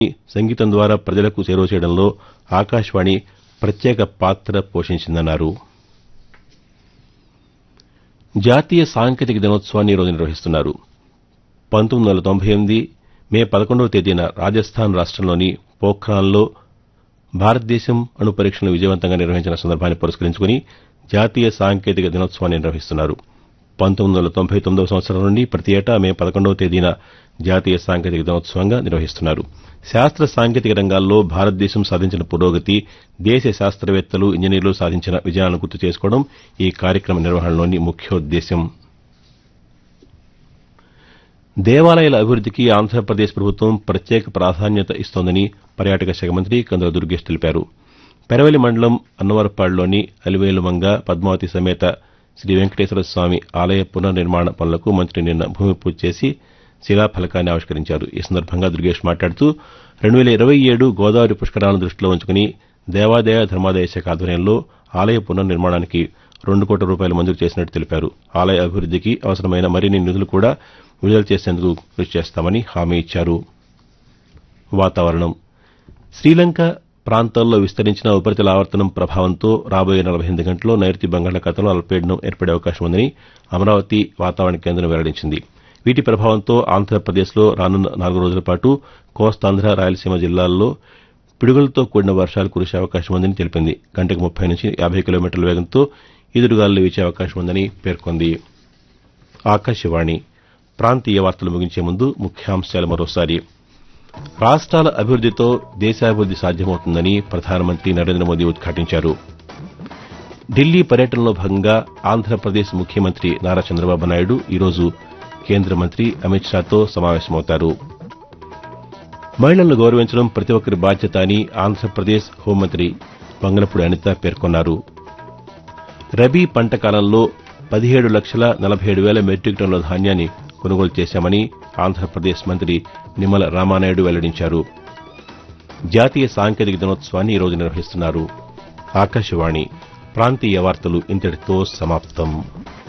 సంగీతం ద్వారా ప్రజలకు చేరువ చేయడంలో ఆకాశవాణి ప్రత్యేక పాత్ర పోషించిందన్నారు జాతీయ సాంకేతిక దినోత్సవాన్ని ఈరోజు నిర్వహిస్తున్నారు పంతొమ్మిది వందల తొంభై ఎనిమిది మే పదకొండవ తేదీన రాజస్థాన్ రాష్టంలోని పోఖ్రాన్లో భారతదేశం అణు పరీక్షలను విజయవంతంగా నిర్వహించిన సందర్భాన్ని పురస్కరించుకుని జాతీయ సాంకేతిక దినోత్సవాన్ని నిర్వహిస్తున్నారు పంతొమ్మిది వందల తొంభై తొమ్మిదవ సంవత్సరం నుండి ప్రతి ఏటా మే పదకొండవ తేదీన జాతీయ సాంకేతిక దినోత్సవంగా నిర్వహిస్తున్నారు శాస్త్ర సాంకేతిక రంగాల్లో భారతదేశం సాధించిన పురోగతి దేశ శాస్త్రవేత్తలు ఇంజనీర్లు సాధించిన విజయాలను గుర్తు చేసుకోవడం ఈ కార్యక్రమ నిర్వహణలోని ముఖ్యోద్దేశం దేవాలయాల అభివృద్దికి ఆంధ్రప్రదేశ్ ప్రభుత్వం ప్రత్యేక ప్రాధాన్యత ఇస్తోందని పర్యాటక శాఖ మంత్రి కందుల దుర్గేష్ తెలిపారు పెరవలి మండలం అన్నవరపాడులోని అలివేలుమంగ పద్మావతి సమేత శ్రీ వెంకటేశ్వర స్వామి ఆలయ పునర్నిర్మాణ పనులకు మంత్రి నిన్న భూమి పూజ చేసి శిలాఫలకాన్ని ఆవిష్కరించారు ఈ సందర్భంగా దుర్గేష్ మాట్లాడుతూ రెండు వేల ఇరవై ఏడు గోదావరి పుష్కరాలను దృష్టిలో ఉంచుకుని దేవాదాయ ధర్మాదాయ శాఖ ఆధ్వర్యంలో ఆలయ పునర్నిర్మాణానికి రెండు కోట్ల రూపాయలు మంజూరు చేసినట్టు తెలిపారు ఆలయ అభివృద్దికి అవసరమైన మరిన్ని నిధులు కూడా విడుదల చేసేందుకు కృషి చేస్తామని హామీ ఇచ్చారు వాతావరణం శ్రీలంక ప్రాంతాల్లో విస్తరించిన ఉపరితల ఆవర్తనం ప్రభావంతో రాబోయే నలభై ఎనిమిది గంటల్లో నైరుతి బంగాళాఖాతంలో అల్పపీడనం ఏర్పడే అవకాశం ఉందని అమరావతి వాతావరణ కేంద్రం వెల్లడించింది వీటి ప్రభావంతో ఆంధ్రప్రదేశ్లో రానున్న నాలుగు రోజుల పాటు కోస్తాంధ్ర రాయలసీమ జిల్లాల్లో పిడుగులతో కూడిన వర్షాలు కురిసే అవకాశం ఉందని తెలిపింది గంటకు ముప్పై నుంచి యాభై కిలోమీటర్ల వేగంతో ఈదురుగాలులు వీచే అవకాశం ఉందని పేర్కొంది ఆకాశవాణి ప్రాంతీయ వార్తలు ముగించే ముందు ముఖ్యాంశాలు మరోసారి రాష్ట్రాల అభివృద్దితో దేశాభివృద్ది సాధ్యమవుతుందని ప్రధానమంత్రి నరేంద్ర మోదీ ఉద్ఘాటించారు ఢిల్లీ పర్యటనలో భాగంగా ఆంధ్రప్రదేశ్ ముఖ్యమంత్రి నారా చంద్రబాబు నాయుడు ఈరోజు కేంద్ర మంత్రి అమిత్ షాతో సమావేశమవుతారు మహిళలను గౌరవించడం ప్రతి ఒక్కరి బాధ్యత అని ఆంధ్రప్రదేశ్ హోంమంత్రి వంగలపూడి అనిత పేర్కొన్నారు రబీ పంట కాలంలో పదిహేడు లక్షల నలభై ఏడు వేల మెట్రిక్ టన్నుల ధాన్యాన్ని కొనుగోలు చేశామని ఆంధ్రప్రదేశ్ మంత్రి నిమ్మల రామానాయుడు వెల్లడించారు జాతీయ సాంకేతిక దినోత్సవాన్ని ఈరోజు నిర్వహిస్తున్నారు ఆకాశవాణి ప్రాంతీయ వార్తలు ఇంతటితో సమాప్తం